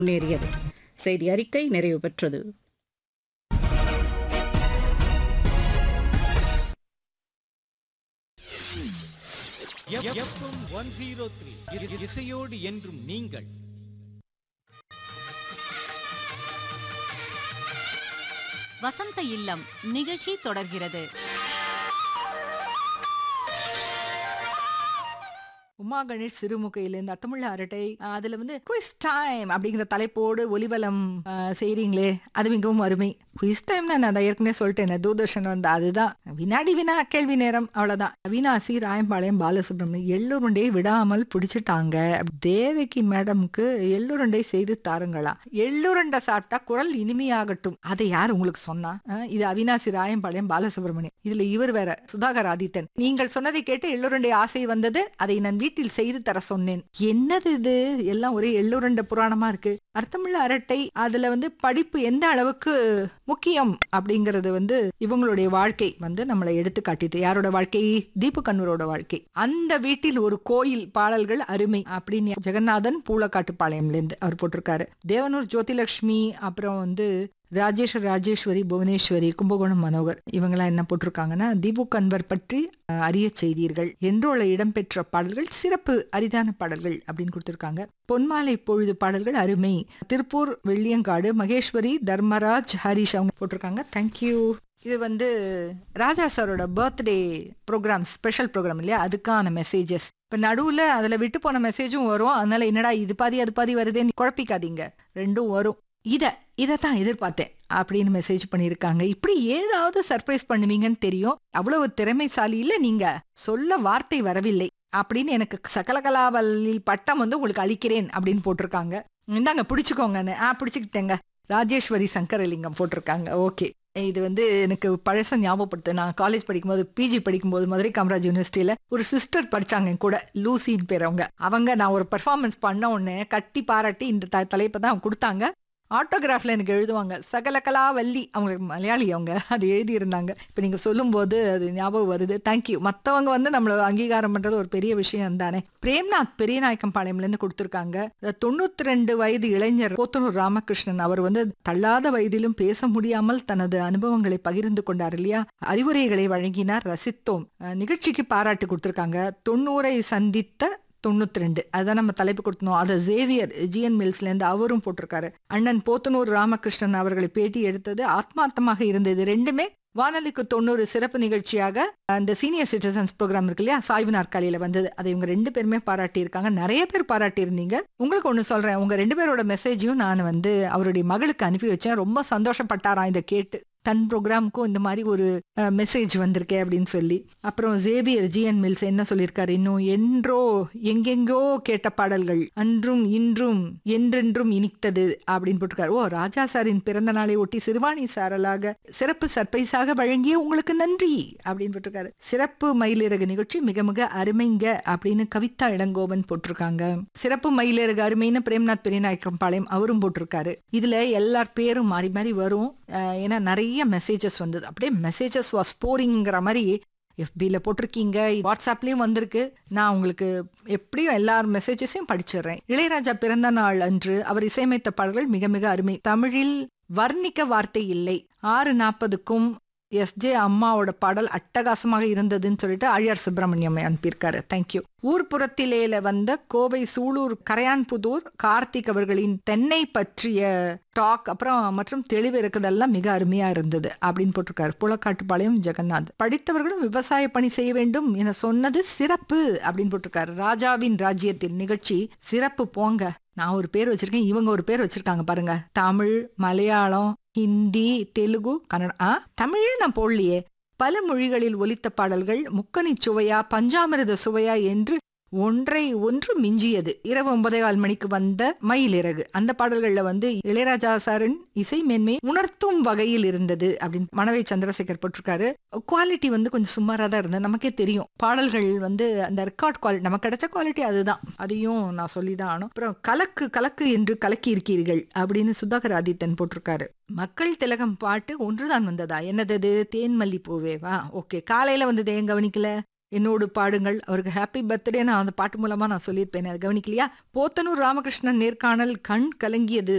முன்னேறியது செய்தி அறிக்கை நிறைவு பெற்றது எஃப்எம் ஒன் ஜீரோ த்ரீ இசையோடு என்றும் நீங்கள் வசந்த இல்லம் நிகழ்ச்சி தொடர்கிறது உமா கணேஷ் சிறுமுகையிலேருந்து அத்தமிழ் அரட்டை அஹ் அதுல வந்து குவிஸ் டைம் அப்படிங்கிற தலைப்போடு ஒலிவலம் அஹ், செய்றீங்களே அது மிகவும் அருமை குவிஸ் டைம்னா நான் அதை ஏற்கனவே சொல்லிட்டேன் தூர்தர்ஷன் வந்து அதுதான் வினாடி வினா கேள்வி நேரம் அவ்வளவுதான் அவினாசி ராயம்பாளையம் பாலசுப்ரமணியம் எள்ளுருண்டை விடாமல் பிடிச்சிட்டாங்க தேவகி மேடம்க்கு எள்ளுருண்டை செய்து தாருங்களா எள்ளுருண்டை சாப்பிட்டா குரல் இனிமையாகட்டும் அதை யார் உங்களுக்கு சொன்னா அஹ், இது அவினாசி ராயம்பாளையம் பாலசுப்ரமணியம் இதுல இவர் வேற சுதாகர் ஆதித்தன் நீங்கள் சொன்னதை கேட்டு எள்ளுருண்டை ஆசை வந்தது அதை நான் வீட்டில் செய்து தர சொன்னேன் என்னது இது எல்லாம் ஒரே எள்ளுருண்டை புராணமா இருக்கு அர்த்தமுள்ள அரட்டை அதுல வந்து படிப்பு எந்த அளவுக்கு முக்கியம் அப்படிங்கறது வந்து இவங்களுடைய வாழ்க்கை வந்து நம்மளை எடுத்து காட்டியது யாரோட வாழ்க்கை தீபு கண்ணூரோட வாழ்க்கை அந்த வீட்டில் ஒரு கோயில் பாடல்கள் அருமை அப்படின்னு ஜெகநாதன் பூலக்காட்டுப்பாளையம்ல இருந்து அவர் போட்டிருக்காரு தேவனூர் ஜோதிலட்சுமி அப்புறம் வந்து ராஜேஷ் ராஜேஸ்வரி புவனேஸ்வரி கும்பகோணம் மனோகர் இவங்கெல்லாம் என்ன போட்டிருக்காங்கன்னா தீபு கன்வர் பற்றி அஹ், அறிய செய்தீர்கள் என்றோல இடம்பெற்ற பாடல்கள் சிறப்பு அரிதான பாடல்கள் அப்படின்னு கொடுத்திருக்காங்க பொன்மாலை பொழுது பாடல்கள் அருமை திருப்பூர் வெள்ளியங்காடு மகேஸ்வரி தர்மராஜ் ஹரிஷ் அவங்க போட்டிருக்காங்க தேங்க்யூ இது வந்து ராஜா சாரோட பர்த்டே ப்ரோக்ராம் ஸ்பெஷல் ப்ரோக்ராம் இல்லையா அதுக்கான மெசேஜஸ் இப்ப நடுவுல அதுல விட்டு போன மெசேஜும் வரும் அதனால என்னடா இது பாதி அது பாதி வருதேன்னு குழப்பிக்காதீங்க ரெண்டும் வரும் இத இதைத்தான் எதிர்பார்த்தேன் அப்படின்னு மெசேஜ் பண்ணியிருக்காங்க இப்படி ஏதாவது சர்ப்ரைஸ் பண்ணுவீங்கன்னு தெரியும் அவ்வளவு திறமைசாலி இல்ல நீங்க சொல்ல வார்த்தை வரவில்லை அப்படின்னு எனக்கு சகலகலாவலில் பட்டம் வந்து உங்களுக்கு அளிக்கிறேன் அப்படின்னு போட்டிருக்காங்க இந்தாங்க பிடிச்சுக்கோங்கன்னு ஆ பிடிச்சுக்கிட்டேங்க ராஜேஸ்வரி சங்கரலிங்கம் போட்டிருக்காங்க ஓகே இது வந்து எனக்கு பழச ஞாபகப்படுத்து நான் காலேஜ் படிக்கும்போது பிஜி படிக்கும்போது மதுரை காமராஜ் யூனிவர்சிட்டியில ஒரு சிஸ்டர் படிச்சாங்க என் கூட லூசின்னு பேர் அவங்க அவங்க நான் ஒரு பெர்ஃபார்மன்ஸ் பண்ண உடனே கட்டி பாராட்டி இந்த த தலைப்பை தான் கொடுத்தாங்க ஆட்டோகிராஃப்ல எனக்கு எழுதுவாங்க சகலகலா வள்ளி அவங்களுக்கு மலையாளி அவங்க அது எழுதியிருந்தாங்க இப்போ நீங்க சொல்லும்போது அது ஞாபகம் வருது தேங்க்யூ மற்றவங்க வந்து நம்மள அங்கீகாரம் பண்றது ஒரு பெரிய விஷயம் தானே பிரேம்நாத் பெரியநாயக்கம் பாளையம்ல இருந்து கொடுத்துருக்காங்க தொண்ணூத்தி ரெண்டு வயது இளைஞர் போத்தனூர் ராமகிருஷ்ணன் அவர் வந்து தள்ளாத வயதிலும் பேச முடியாமல் தனது அனுபவங்களை பகிர்ந்து கொண்டார் இல்லையா அறிவுரைகளை வழங்கினார் ரசித்தோம் அஹ் நிகழ்ச்சிக்கு பாராட்டு கொடுத்துருக்காங்க தொண்ணூரை சந்தித்த தொண்ணூத்தி ரெண்டு அதான் நம்ம தலைப்பு கொடுத்தோம் அதை ஜேவியர் ஜிஎன் மில்ஸ்ல இருந்து அவரும் போட்டிருக்காரு அண்ணன் போத்தனூர் ராமகிருஷ்ணன் அவர்களை பேட்டி எடுத்தது ஆத்மார்த்தமாக இருந்தது ரெண்டுமே வானொலிக்கு தொண்ணூறு சிறப்பு நிகழ்ச்சியாக அந்த சீனியர் சிட்டிசன்ஸ் ப்ரோக்ராம் இருக்கு இல்லையா சாய்வு நாற்காலியில வந்தது அதை இவங்க ரெண்டு பேருமே பாராட்டி இருக்காங்க நிறைய பேர் பாராட்டி இருந்தீங்க உங்களுக்கு ஒண்ணு சொல்றேன் உங்க ரெண்டு பேரோட மெசேஜையும் நான் வந்து அவருடைய மகளுக்கு அனுப்பி வச்சேன் ரொம்ப சந்தோஷப்பட்டாராம் இதை கேட்டு தன் ப்ரோக்ராமுக்கும் இந்த மாதிரி ஒரு மெசேஜ் வந்திருக்கே அப்படின்னு சொல்லி அப்புறம் ஜேபியர் ஜிஎன் மில்ஸ் என்ன சொல்லியிருக்காரு இன்னும் என்றோ எங்கெங்கோ கேட்ட பாடல்கள் அன்றும் இன்றும் என்றென்றும் இனித்தது அப்படின்னு போட்டிருக்காரு ஓ ராஜா சாரின் பிறந்த நாளை ஒட்டி சிறுவாணி சாரலாக சிறப்பு சர்ப்ரைஸாக வழங்கிய உங்களுக்கு நன்றி அப்படின்னு போட்டிருக்காரு சிறப்பு மயிலிறகு நிகழ்ச்சி மிக மிக அருமைங்க அப்படின்னு கவிதா இளங்கோவன் போட்டிருக்காங்க சிறப்பு மயிலிறகு அருமைன்னு பிரேம்நாத் பெரியநாயக்கம் பாளையம் அவரும் போட்டிருக்காரு இதுல எல்லார் பேரும் மாறி மாறி வரும் அஹ் ஏன்னா நிறைய மெசேஜஸ் வந்தது அப்படியே மெசேஜஸ் வாஸ் போரிங்கிற மாதிரி எஃபியில் போட்டிருக்கீங்க வாட்ஸ்அப்லேயும் வந்திருக்கு நான் உங்களுக்கு எப்படியும் எல்லார் மெசேஜஸையும் படிச்சிடுறேன் இளையராஜா பிறந்த நாள் அன்று அவர் இசையமைத்த பாடல்கள் மிக மிக அருமை தமிழில் வர்ணிக்க வார்த்தை இல்லை ஆறு நாற்பதுக்கும் எஸ்ஜே அம்மாவோட பாடல் அட்டகாசமாக இருந்ததுன்னு சொல்லிட்டு ஆழியார் சுப்பிரமணியம் அனுப்பியிருக்காரு தேங்க்யூ ஊர்ப்புறத்திலேல வந்த கோவை சூலூர் கரையான்புதூர் கார்த்திக் அவர்களின் தென்னை பற்றிய டாக் அப்புறம் மற்றும் தெளிவு இருக்குதெல்லாம் மிக அருமையா இருந்தது அப்படின்னு போட்டிருக்காரு புலக்காட்டுப்பாளையம் ஜெகநாத் படித்தவர்களும் விவசாய பணி செய்ய வேண்டும் என சொன்னது சிறப்பு அப்படின்னு போட்டிருக்காரு ராஜாவின் ராஜ்யத்தில் நிகழ்ச்சி சிறப்பு போங்க நான் ஒரு பேர் வச்சிருக்கேன் இவங்க ஒரு பேர் வச்சிருக்காங்க பாருங்க தமிழ் மலையாளம் ஹிந்தி தெலுங்கு கன்னடம் ஆ தமிழே நான் போடலையே பல மொழிகளில் ஒலித்த பாடல்கள் முக்கனி சுவையா பஞ்சாமிரத சுவையா என்று ஒன்றை ஒன்று மிஞ்சியது இரவு ஒன்பதே கால் மணிக்கு வந்த மயிலிறகு அந்த பாடல்கள்ல வந்து இளையராஜா சாரின் இசை மேன்மை உணர்த்தும் வகையில் இருந்தது அப்படின்னு மணவை சந்திரசேகர் போட்டிருக்காரு குவாலிட்டி வந்து கொஞ்சம் சுமாரா தான் இருந்தது நமக்கே தெரியும் பாடல்கள் வந்து அந்த ரெக்கார்ட் குவாலிட்டி நமக்கு கிடைச்ச குவாலிட்டி அதுதான் அதையும் நான் சொல்லி தான் ஆனும் அப்புறம் கலக்கு கலக்கு என்று கலக்கி இருக்கீர்கள் அப்படின்னு சுதாகர் ஆதித்தன் போட்டிருக்காரு மக்கள் திலகம் பாட்டு ஒன்றுதான் வந்ததா என்னது அது தேன்மல்லி பூவேவா ஓகே காலையில வந்தது ஏன் கவனிக்கல என்னோடு பாடுங்கள் அவருக்கு ஹாப்பி பர்த்டே நான் அந்த பாட்டு மூலமா நான் சொல்லியிருப்பேன் அது கவனிக்கலையா போத்தனூர் ராமகிருஷ்ணன் நேர்காணல் கண் கலங்கியது